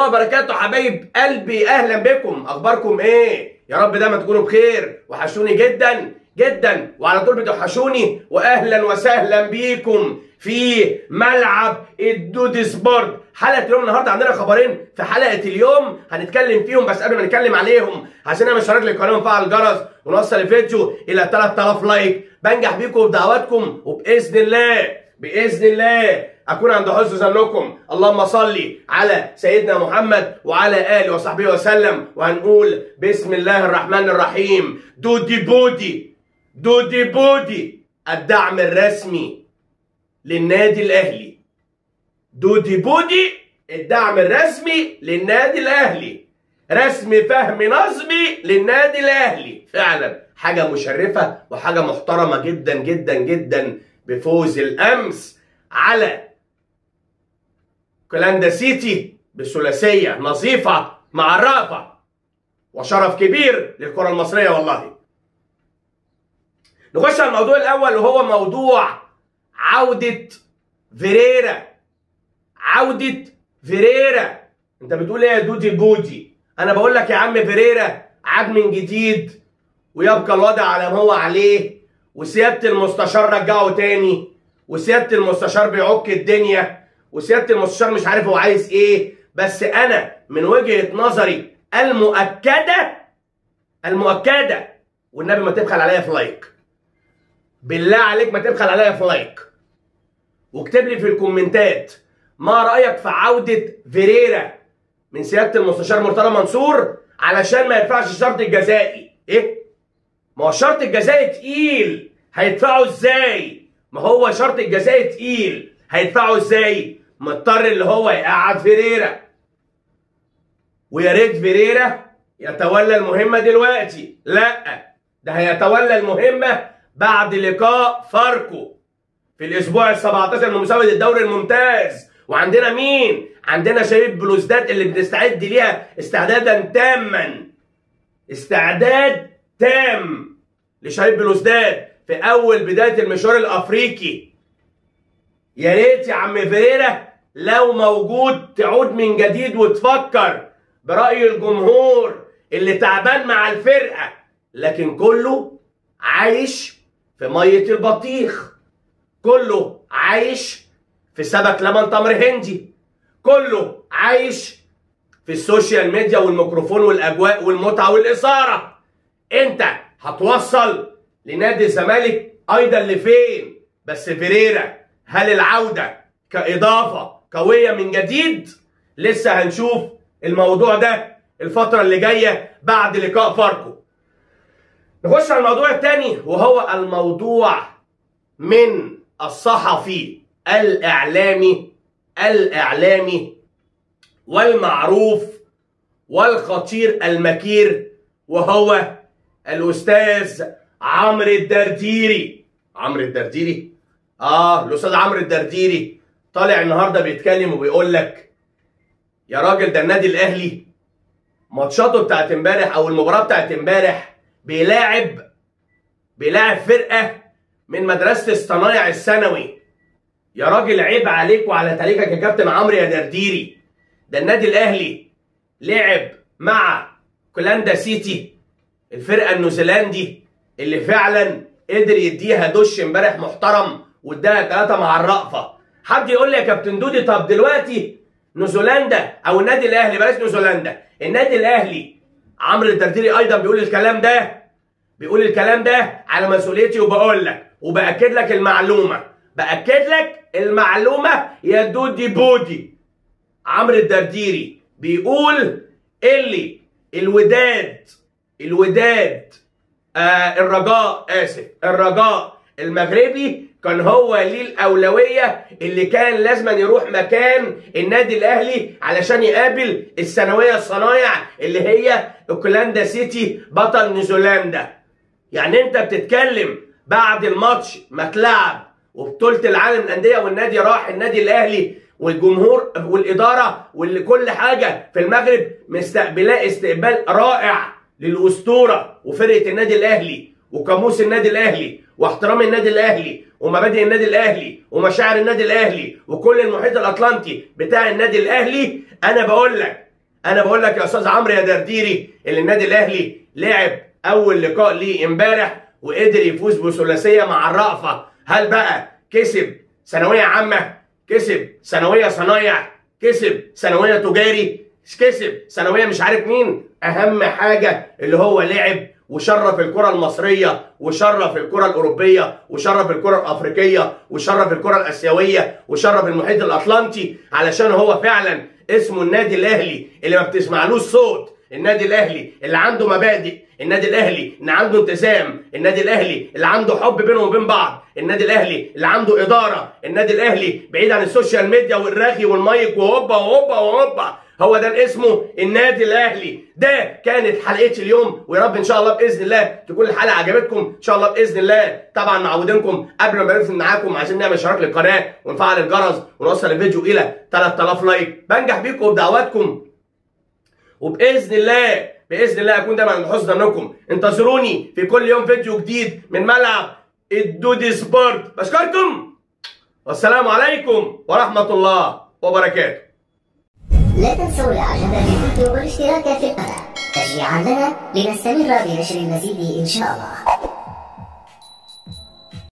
وبركاته حبايب قلبي اهلا بكم اخباركم ايه يا رب دايما تكونوا بخير وحشوني جدا جدا وعلى طول بتوحشوني واهلا وسهلا بيكم في ملعب الدود سبورت حلقه اليوم النهارده عندنا خبرين في حلقه اليوم هنتكلم فيهم بس قبل ما نتكلم عليهم عشان انا مشترك للقناه ومفعل الجرس ونوصل الفيديو الى 3000 لايك بنجح بيكم بدعواتكم وباذن الله باذن الله اكون عند حسن ظنكم اللهم صل على سيدنا محمد وعلى اله وصحبه وسلم وهنقول بسم الله الرحمن الرحيم دودي بودي دودي بودي الدعم الرسمي للنادي الاهلي دودي بودي الدعم الرسمي للنادي الاهلي رسمي فهم نظمي للنادي الاهلي فعلا حاجه مشرفه وحاجه محترمه جدا جدا جدا بفوز الامس على كولاندا سيتي بثلاثيه نظيفه مع الرأفه وشرف كبير للكره المصريه والله نخش على الموضوع الاول وهو موضوع عوده فيريرا عوده فيريرا انت بتقول ايه يا دودي بودي انا بقول لك يا عم فيريرا عاد من جديد ويبقى الوضع على ما هو عليه وسياده المستشار رجعه تاني وسياده المستشار بيعك الدنيا وسياده المستشار مش عارف هو عايز ايه بس انا من وجهه نظري المؤكده المؤكده والنبي ما تبخل عليا في لايك بالله عليك ما تبخل عليا في لايك واكتب لي في الكومنتات ما رايك في عوده فيريرا من سياده المستشار مرتضى منصور علشان ما يدفعش الشرط الجزائي ايه ما هو الشرط الجزائي تقيل هيدفعه ازاي ما هو شرط الجزائي تقيل هيدفعه ازاي مضطر اللي هو يقعد فيريرا ويا ريت فيريرا يتولى المهمه دلوقتي لا ده هيتولى المهمه بعد لقاء فاركو في الاسبوع ال 17 من مسابقه الدوري الممتاز وعندنا مين عندنا شباب بلوزداد اللي بنستعد ليها استعدادا تاما استعداد تام لشباب بلوزداد في اول بدايه المشوار الافريقي يا ريت يا عم فيريرا لو موجود تعود من جديد وتفكر برأي الجمهور اللي تعبان مع الفرقة لكن كله عايش في مية البطيخ كله عايش في سبك لبن تمر هندي كله عايش في السوشيال ميديا والميكروفون والاجواء والمتعه والاثاره انت هتوصل لنادي الزمالك ايضا لفين بس فيريرا هل العوده كاضافه قويه من جديد لسه هنشوف الموضوع ده الفتره اللي جايه بعد لقاء فاركو نخش على الموضوع الثاني وهو الموضوع من الصحفي الاعلامي الاعلامي والمعروف والخطير المكير وهو الاستاذ عمرو الدرديري عمرو الدرديري اه الاستاذ عمرو الدرديري طالع النهارده بيتكلم وبيقول لك يا راجل ده النادي الاهلي ماتشاته بتاعت امبارح او المباراه بتاعت امبارح بيلاعب بيلاعب فرقه من مدرسه الصنايع الثانوي يا راجل عيب عليك وعلى تاريخك يا كابتن عمرو يا درديري ده النادي الاهلي لعب مع كولاندا سيتي الفرقه النيوزيلندي اللي فعلا قدر يديها دش امبارح محترم واداها ثلاثه مع الرأفه حد يقول لي يا كابتن دودي طب دلوقتي نيوزيلندا او النادي الاهلي بلاش نيوزيلندا النادي الاهلي عمرو الدرديري ايضا بيقول الكلام ده بيقول الكلام ده على مسؤوليتي وبقول لك وباكد لك المعلومه باكد لك المعلومه يا دودي بودي عمرو الدرديري بيقول اللي الوداد الوداد آه الرجاء اسف الرجاء المغربي كان هو ليه الاولويه اللي كان لازم يروح مكان النادي الاهلي علشان يقابل الثانويه الصنايع اللي هي اوكلاندا سيتي بطل نيوزيلندا يعني انت بتتكلم بعد الماتش ما اتلعب وبطوله العالم للانديه والنادي راح النادي الاهلي والجمهور والاداره وكل حاجه في المغرب مستقبلاه استقبال رائع للاسطوره وفرقه النادي الاهلي وقاموس النادي الاهلي واحترام النادي الاهلي ومبادئ النادي الاهلي ومشاعر النادي الاهلي وكل المحيط الاطلنطي بتاع النادي الاهلي انا بقول لك انا بقول لك يا استاذ عمرو يا درديري اللي النادي الاهلي لعب اول لقاء ليه امبارح وقدر يفوز بثلاثيه مع الرأفه هل بقى كسب ثانويه عامه كسب ثانويه صنايع كسب ثانويه تجاري كسب ثانويه مش عارف مين اهم حاجه اللي هو لعب وشرف الكره المصريه وشرف الكره الاوروبيه وشرف الكره الافريقيه وشرف الكره الاسيويه وشرف المحيط الاطلنطي علشان هو فعلا اسمه النادي الاهلي اللي ما بتسمعلوش صوت النادي الاهلي اللي عنده مبادئ النادي الاهلي اللي عنده التزام النادي الاهلي اللي عنده حب بينهم وبين بعض النادي الاهلي اللي عنده اداره النادي الاهلي بعيد عن السوشيال ميديا والرغي والمايك وهوبا وهوبا وهوبا هو ده اللي اسمه النادي الاهلي ده كانت حلقتي اليوم ويا رب ان شاء الله باذن الله تكون الحلقه عجبتكم ان شاء الله باذن الله طبعا معودينكم قبل ما نقفل معاكم عايزين نعمل اشتراك للقناه ونفعل الجرس ونوصل الفيديو الى 3000 لايك بنجح بيكم وبدعواتكم وباذن الله باذن الله اكون دايما عند حسن ظنكم انتظروني في كل يوم فيديو جديد من ملعب الدودي سبورت بشكركم والسلام عليكم ورحمه الله وبركاته لا تنسوا الاعجاب بالفيديو والاشتراك في القناة تشجيعا لنا لنستمر بنشر المزيد ان شاء الله